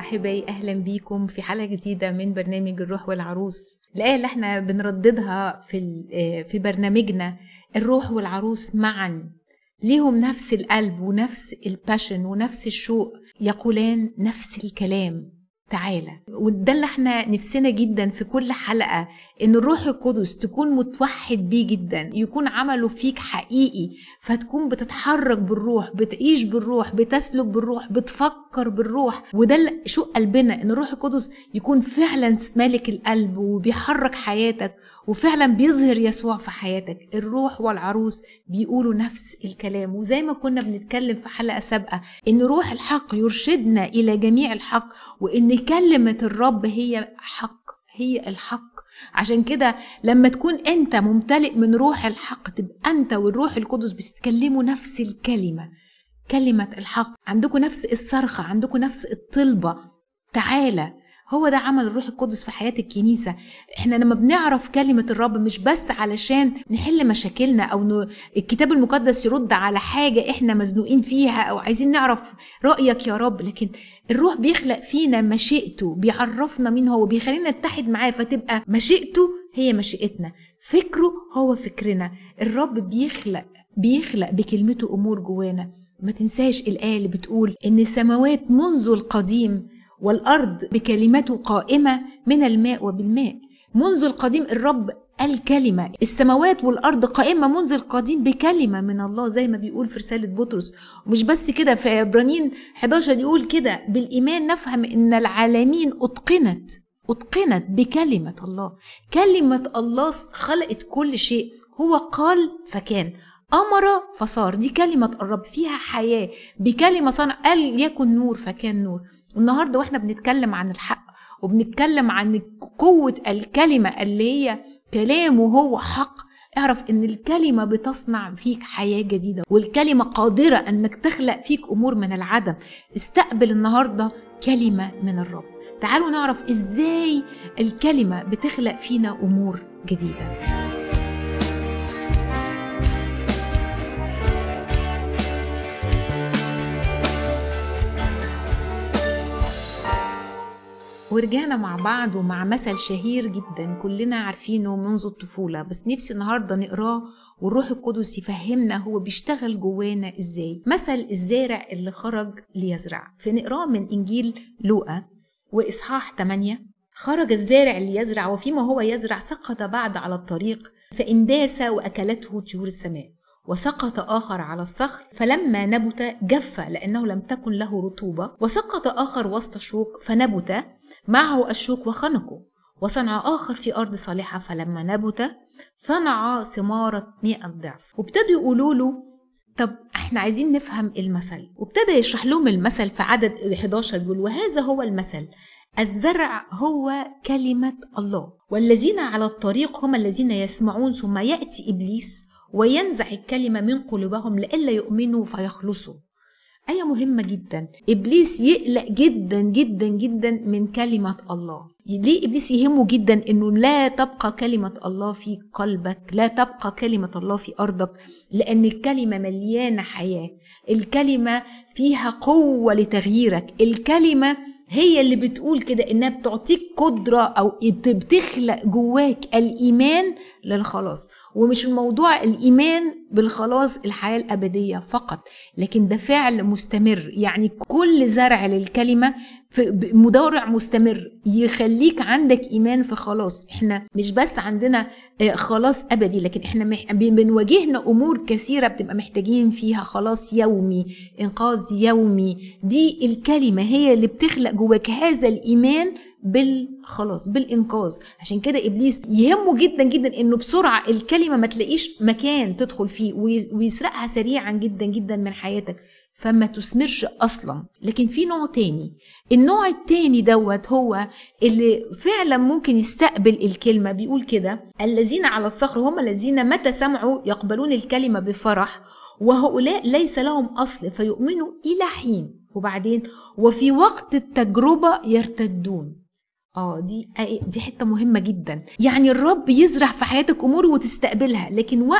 أحبائي أهلا بيكم في حلقة جديدة من برنامج الروح والعروس الآية اللي احنا بنرددها في في برنامجنا الروح والعروس معا ليهم نفس القلب ونفس الباشن ونفس الشوق يقولان نفس الكلام تعالى وده اللي احنا نفسنا جدا في كل حلقة ان الروح القدس تكون متوحد بيه جدا يكون عمله فيك حقيقي فتكون بتتحرك بالروح بتعيش بالروح بتسلك بالروح بتفكر بالروح وده شو قلبنا ان الروح القدس يكون فعلا مالك القلب وبيحرك حياتك وفعلا بيظهر يسوع في حياتك الروح والعروس بيقولوا نفس الكلام وزي ما كنا بنتكلم في حلقة سابقة ان روح الحق يرشدنا الى جميع الحق وان كلمة الرب هي حق هي الحق عشان كده لما تكون انت ممتلئ من روح الحق تبقى انت والروح القدس بتتكلموا نفس الكلمة كلمة الحق عندكم نفس الصرخة عندكم نفس الطلبة تعالى هو ده عمل الروح القدس في حياة الكنيسة احنا لما بنعرف كلمة الرب مش بس علشان نحل مشاكلنا او ن... الكتاب المقدس يرد على حاجة احنا مزنوقين فيها او عايزين نعرف رأيك يا رب لكن الروح بيخلق فينا مشيئته بيعرفنا مين هو بيخلينا نتحد معاه فتبقى مشيئته هي مشيئتنا فكره هو فكرنا الرب بيخلق بيخلق بكلمته امور جوانا ما تنساش الآية اللي بتقول إن السماوات منذ القديم والأرض بكلمته قائمة من الماء وبالماء منذ القديم الرب الكلمة السماوات والأرض قائمة منذ القديم بكلمة من الله زي ما بيقول في رسالة بطرس ومش بس كده في عبرانيين 11 يقول كده بالإيمان نفهم إن العالمين أتقنت أتقنت بكلمة الله كلمة الله خلقت كل شيء هو قال فكان أمر فصار دي كلمة الرب فيها حياة بكلمة صنع قال يكن نور فكان نور النهارده واحنا بنتكلم عن الحق وبنتكلم عن قوة الكلمة اللي هي كلامه هو حق اعرف ان الكلمة بتصنع فيك حياة جديدة والكلمة قادرة انك تخلق فيك امور من العدم استقبل النهاردة كلمة من الرب تعالوا نعرف ازاي الكلمة بتخلق فينا امور جديده ورجعنا مع بعض ومع مثل شهير جدا كلنا عارفينه منذ الطفولة بس نفسي النهاردة نقراه والروح القدس يفهمنا هو بيشتغل جوانا ازاي مثل الزارع اللي خرج ليزرع فنقراه من انجيل لوقا واصحاح 8 خرج الزارع ليزرع وفيما هو يزرع سقط بعد على الطريق فانداس واكلته طيور السماء وسقط آخر على الصخر فلما نبت جف لأنه لم تكن له رطوبة وسقط آخر وسط الشوك فنبت معه الشوك وخنقه وصنع آخر في أرض صالحة فلما نبت صنع ثمارة مئة ضعف وابتدوا يقولوا له طب احنا عايزين نفهم المثل وابتدى يشرح لهم المثل في عدد 11 بيقول وهذا هو المثل الزرع هو كلمة الله والذين على الطريق هم الذين يسمعون ثم يأتي إبليس وينزع الكلمة من قلوبهم لئلا يؤمنوا فيخلصوا آية مهمة جدا إبليس يقلق جدا جدا جدا من كلمة الله ليه إبليس يهمه جدا إنه لا تبقى كلمة الله في قلبك لا تبقى كلمة الله في أرضك لأن الكلمة مليانة حياة الكلمة فيها قوة لتغييرك الكلمة هي اللي بتقول كده انها بتعطيك قدرة او بتخلق جواك الايمان للخلاص ومش الموضوع الايمان بالخلاص الحياة الابدية فقط لكن ده فعل مستمر يعني كل زرع للكلمة في مضارع مستمر يخليك عندك ايمان في خلاص احنا مش بس عندنا خلاص ابدي لكن احنا بنواجهنا امور كثيره بتبقى محتاجين فيها خلاص يومي انقاذ يومي دي الكلمه هي اللي بتخلق جواك هذا الايمان بالخلاص بالانقاذ عشان كده ابليس يهمه جدا جدا انه بسرعه الكلمه ما تلاقيش مكان تدخل فيه ويسرقها سريعا جدا جدا من حياتك فما تثمرش اصلا لكن في نوع تاني النوع التاني دوت هو اللي فعلا ممكن يستقبل الكلمة بيقول كده الذين على الصخر هم الذين متى سمعوا يقبلون الكلمة بفرح وهؤلاء ليس لهم أصل فيؤمنوا إلى حين وبعدين وفي وقت التجربة يرتدون اه دي دي حته مهمه جدا يعني الرب يزرع في حياتك امور وتستقبلها لكن